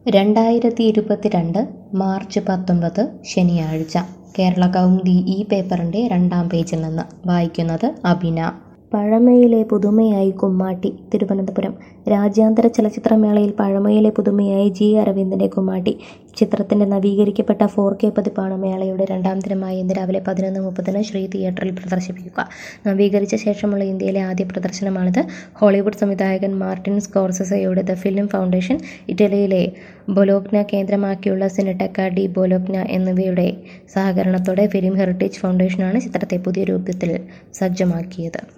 രണ്ടായിരത്തി ഇരുപത്തിരണ്ട് മാർച്ച് പത്തൊമ്പത് ശനിയാഴ്ച കേരള കൗമുദി ഈ പേപ്പറിൻ്റെ രണ്ടാം പേജിൽ നിന്ന് വായിക്കുന്നത് അബിന പഴമയിലെ പുതുമയായി കുമ്മാട്ടി തിരുവനന്തപുരം രാജ്യാന്തര ചലച്ചിത്രമേളയിൽ പഴമയിലെ പുതുമയായി ജി അരവിന്ദൻ്റെ കുമ്മാട്ടി ചിത്രത്തിൻ്റെ നവീകരിക്കപ്പെട്ട ഫോർ കെ പതിപ്പാണ് മേളയുടെ രണ്ടാം ദിനമായ ഇന്ന് രാവിലെ പതിനൊന്ന് മുപ്പതിന് ശ്രീ തിയേറ്ററിൽ പ്രദർശിപ്പിക്കുക നവീകരിച്ച ശേഷമുള്ള ഇന്ത്യയിലെ ആദ്യ പ്രദർശനമാണിത് ഹോളിവുഡ് സംവിധായകൻ മാർട്ടിൻ സ്കോർസസയുടെ ദ ഫിലിം ഫൗണ്ടേഷൻ ഇറ്റലിയിലെ ബൊലോഗ്ന കേന്ദ്രമാക്കിയുള്ള സിനിടെക്ക ഡി ബൊലോഗ്ന എന്നിവയുടെ സഹകരണത്തോടെ ഫിലിം ഹെറിറ്റേജ് ഫൗണ്ടേഷനാണ് ചിത്രത്തെ പുതിയ രൂപത്തിൽ സജ്ജമാക്കിയത്